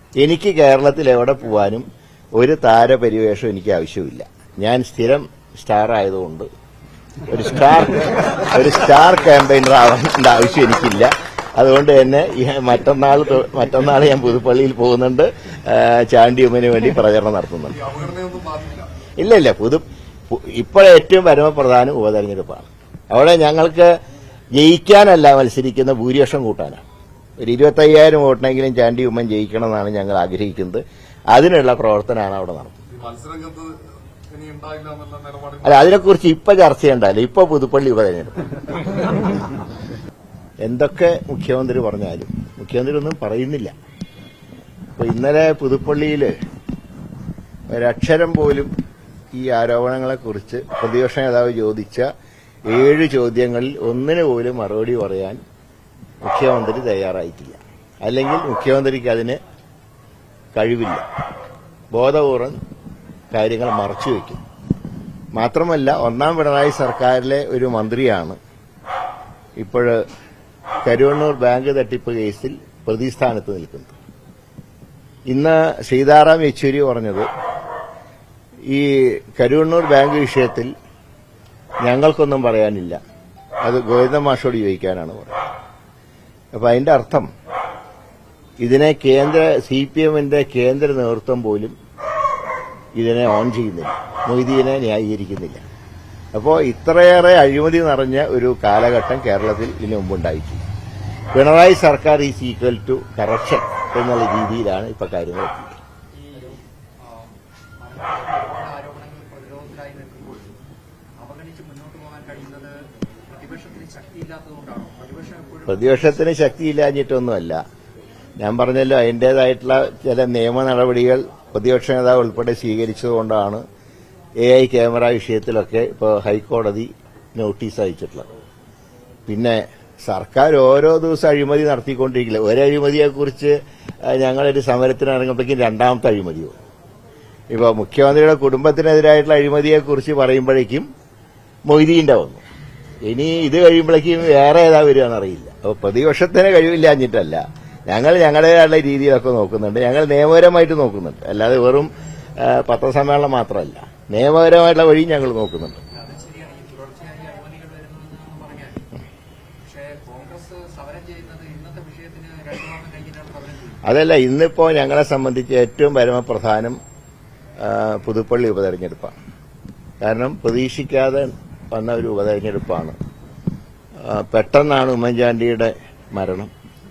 എനിക്ക് കേരളത്തിൽ എവിടെ പോവാനും ഒരു താരപരിവേഷം എനിക്ക് ആവശ്യമില്ല ഞാൻ സ്ഥിരം സ്റ്റാർ ആയതുകൊണ്ട് ഒരു സ്റ്റാർ ഒരു സ്റ്റാർ ക്യാമ്പയിനർ ആവേണ്ട ആവശ്യം എനിക്കില്ല അതുകൊണ്ട് തന്നെ ഈ മറ്റന്നാൾ തൊ- മറ്റന്നാൾ ഞാൻ പുതുപ്പള്ളിയിൽ പോകുന്നുണ്ട് ആ, ചാണ്ടിയമ്മന് വേണ്ടി പ്രചരണം നടത്തുന്നുണ്ട് ഈ അവഗണനയൊന്നും മാറില്ല ഇല്ല ഇല്ല പുതു പു- ഇപ്പോൾ ഏറ്റവും പരമപ്രധാനം ഉപതെരഞ്ഞെടുപ്പാണ് അവിടെ ഞങ്ങൾക്ക് ജയിക്കാനല്ല മത്സരിക്കുന്ന ഭൂരിപക്ഷം കൂട്ടാനാണ് ഒരു ഇരുപത്തയ്യായിരം വോട്ടിനെങ്കിലും ചാണ്ടി ഉമ്മൻ ജയിക്കണമെന്നാണ് ഞങ്ങൾ ആഗ്രഹിക്കുന്നത് അതിനുള്ള പ്രവർത്തനമാണ് അവിടെ നടത്തുന്നത് ഈ മത്സരരംഗത്ത് ഇനി ഉണ്ടായില്ല എന്നുള്ള നിലപാടിൽ അല്ല അതിനെക്കുറിച്ച് ഇപ്പൊ ചർച്ച ചെയ്യണ്ടല്ലോ ഇപ്പൊ പുതുപ്പള്ളി ഉപതെരഞ്ഞെടുപ്പ് എന്തൊക്കെ മുഖ്യമന്ത്രി പറഞ്ഞാലും മുഖ്യമന്ത്രി ഒന്നും പറയുന്നില്ല ഇപ്പൊ ഇന്നലെ പുതുപ്പള്ളിയില് ഒരക്ഷരം പോലും ഈ ആരോപണങ്ങളെക്കുറിച്ച് പ്രതിപക്ഷ നേതാവ് ചോദിച്ച ഏഴ് ചോദ്യങ്ങളിൽ ഒന്നിന് പോലും മറുപടി പറയാൻ മുഖ്യമന്ത്രി തയ്യാറായിട്ടില്ല അല്ലെങ്കിൽ മുഖ്യമന്ത്രിക്ക് അതിന് കഴിവില്ല ബോധപൂർവം കാര്യങ്ങൾ മറച്ചുവെക്കും മാത്രമല്ല ഒന്നാം പിണറായി സർക്കാരിലെ ഒരു മന്ത്രിയാണ് ഇപ്പോൾ കരുവണ്ണൂർ ബാങ്ക് തട്ടിപ്പ് കേസിൽ പ്രതിസ്ഥാനത്ത് നിൽക്കുന്നത് ഇന്ന് സീതാറാം യെച്ചൂരി പറഞ്ഞത് ഈ കരുവണ്ണൂർ ബാങ്ക് വിഷയത്തിൽ ഞങ്ങൾക്കൊന്നും പറയാനില്ല അത് ഗോവിന്ദ മാഷോട് ചോദിക്കാനാണ് പറയുന്നത് അപ്പൊ അതിന്റെ അർത്ഥം ഇതിനെ കേന്ദ്ര സി പി എമ്മിന്റെ കേന്ദ്ര നേതൃത്വം പോലും ഇതിനെ ഓൺ ചെയ്യുന്നില്ല മൊയ്തീനെ ന്യായീകരിക്കുന്നില്ല അപ്പോൾ ഇത്രയേറെ അഴിമതി നിറഞ്ഞ ഒരു കാലഘട്ടം കേരളത്തിൽ ഇതിനു മുമ്പുണ്ടായിട്ടില്ല പിണറായി സർക്കാർ ഈസ് ഈക്വൽ ടു കറപ്ഷൻ എന്നുള്ള രീതിയിലാണ് ഇപ്പൊ കാര്യങ്ങൾ എത്തിയത് ആരോപണങ്ങൾ പ്രതിരോധത്തിലായി നിൽക്കുമ്പോൾ അവഗണിച്ച് മുന്നോട്ട് പോകാൻ കഴിയുന്നത് പ്രതിപക്ഷത്തിന് ശക്തിയില്ലാത്തതുകൊണ്ടാണോ പ്രതിപക്ഷം എപ്പോഴും പ്രതിപക്ഷത്തിന് ശക്തിയില്ലാഞ്ഞിട്ടൊന്നുമല്ല ഞാൻ പറഞ്ഞല്ലോ അതിൻ്റെതായിട്ടുള്ള ചില നിയമ നടപടികൾ പ്രതിപക്ഷ നേതാവ് ഉൾപ്പെടെ സ്വീകരിച്ചതുകൊണ്ടാണ് എ ഐ ക്യാമറ വിഷയത്തിലൊക്കെ ഇപ്പോൾ ഹൈക്കോടതി നോട്ടീസ് അയച്ചിട്ടുള്ളത് പിന്നെ സർക്കാർ ഓരോ ദിവസം അഴിമതി നടത്തിക്കൊണ്ടിരിക്കില്ല ഒരു അഴിമതിയെക്കുറിച്ച് ആ, ഞങ്ങളൊരു സമരത്തിന് ഇറങ്ങുമ്പോഴേക്കും രണ്ടാമത്തെ അഴിമതിയോ ഇപ്പോൾ മുഖ്യമന്ത്രിയുടെ കുടുംബത്തിനെതിരായിട്ടുള്ള അഴിമതിയെക്കുറിച്ച് പറയുമ്പോഴേക്കും മൊയ്തീൻ്റെ വന്നു ഇനി ഇത് കഴിയുമ്പോഴേക്കും വേറെ ഏതാ വരികയെന്നറിയില്ല അപ്പോൾ പ്രതിപക്ഷത്തിന് കഴിവില്ലാഞ്ഞിട്ടല്ല ഞങ്ങൾ ഞങ്ങളുടേതായുള്ള രീതിയിലൊക്കെ നോക്കുന്നുണ്ട് ഞങ്ങൾ നിയമപരമായിട്ട് നോക്കുന്നുണ്ട് അല്ലാതെ വെറും ആ, പത്രസമ്മേളനം മാത്രമല്ല നിയമപരമായിട്ടുള്ള വഴിയും ഞങ്ങൾ നോക്കുന്നുണ്ട് അത് ശരിയാണ് ഈ തുടർച്ചയായി അഴിമതികൾ വരുന്നതെന്ന് പറഞ്ഞാൽ പക്ഷേ കോൺഗ്രസ് സമരം ചെയ്യുന്നത് ഇന്നത്തെ വിഷയത്തിന് രണ്ടു മാസം കഴിഞ്ഞിട്ടാണ് സമരം ചെയ്യുന്നത് അതല്ല ഇന്നിപ്പോ ഞങ്ങളെ സംബന്ധിച്ച് ഏറ്റവും പരമപ്രധാനം ആ, പുതുപ്പള്ളി ഉപതെരഞ്ഞെടുപ്പാണ് കാരണം പ്രതീക്ഷിക്കാതെ വന്ന ഒരു ഉപതെരഞ്ഞെടുപ്പാണ് ആ, പെട്ടെന്നാണ് ഉമ്മൻചാണ്ടിയുടെ മരണം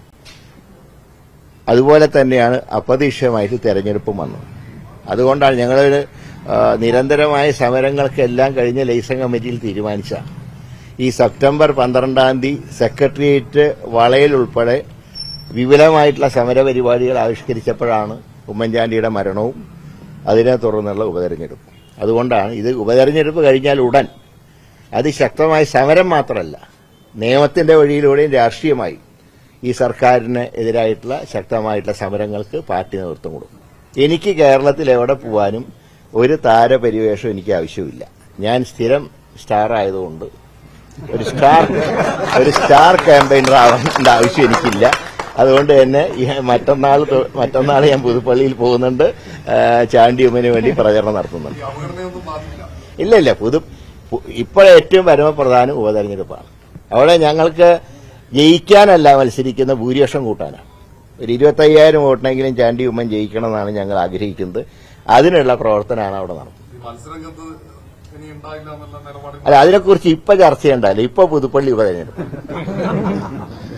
അതുപോലെ തന്നെയാണ് അപ്രതീക്ഷിതമായിട്ട് തെരഞ്ഞെടുപ്പും വന്നത് അതുകൊണ്ടാണ് ഞങ്ങളൊരു ആ, നിരന്തരമായ സമരങ്ങൾക്കെല്ലാം കഴിഞ്ഞ ലൈസൺ കമ്മിറ്റിയിൽ തീരുമാനിച്ച ഈ സെപ്റ്റംബർ പന്ത്രണ്ടാം തീയതി സെക്രട്ടേറിയറ്റ് വളയിൽ ഉൾപ്പെടെ വിപുലമായിട്ടുള്ള സമരപരിപാടികൾ ആവിഷ്കരിച്ചപ്പോഴാണ് ഉമ്മൻചാണ്ടിയുടെ മരണവും അതിനെ തുടർന്നുള്ള ഉപതെരഞ്ഞെടുപ്പ് അതുകൊണ്ടാണ് ഇത് ഉപതെരഞ്ഞെടുപ്പ് കഴിഞ്ഞാൽ ഉടൻ അതിശക്തമായ സമരം മാത്രമല്ല നിയമത്തിന്റെ വഴിയിലൂടെയും രാഷ്ട്രീയമായി ഈ സർക്കാരിന് എതിരായിട്ടുള്ള ശക്തമായിട്ടുള്ള സമരങ്ങൾക്ക് പാർട്ടി നേതൃത്വം കൊടുക്കും എനിക്ക് കേരളത്തിൽ എവിടെ പോവാനും ഒരു താരപരിവേഷം എനിക്ക് ആവശ്യമില്ല ഞാൻ സ്ഥിരം സ്റ്റാർ ആയതുകൊണ്ട് ഒരു സ്റ്റാർ ഒരു സ്റ്റാർ ക്യാമ്പയിനർ ആവേണ്ട ആവശ്യം എനിക്കില്ല അതുകൊണ്ട് തന്നെ ഈ മറ്റന്നാൾ തൊ- മറ്റന്നാൾ ഞാൻ പുതുപ്പള്ളിയിൽ പോകുന്നുണ്ട് ആ, ചാണ്ടിയമ്മന് വേണ്ടി പ്രചരണം നടത്തുന്നുണ്ട് ഈ അവഗണനയൊന്നും മാറില്ല ഇല്ല ഇല്ല പുതു പു- ഇപ്പോൾ ഏറ്റവും പരമപ്രധാനം ഉപതെരഞ്ഞെടുപ്പാണ് അവിടെ ഞങ്ങൾക്ക് ജയിക്കാനല്ല മത്സരിക്കുന്ന ഭൂരിപക്ഷം കൂട്ടാനാണ് ഒരു ഇരുപത്തയ്യായിരം വോട്ടിനെങ്കിലും ചാണ്ടി ഉമ്മൻ ജയിക്കണമെന്നാണ് ഞങ്ങൾ ആഗ്രഹിക്കുന്നത് അതിനുള്ള പ്രവർത്തനമാണ് അവിടെ നടത്തുന്നത് ഈ മത്സരരംഗത്ത് ഇനി ഉണ്ടായില്ല എന്നുള്ള നിലപാടിൽ അല്ല അതിനെക്കുറിച്ച് ഇപ്പൊ ചർച്ച ചെയ്യണ്ടല്ലോ ഇപ്പൊ പുതുപ്പള്ളി ഉപതെരഞ്ഞെടുപ്പ്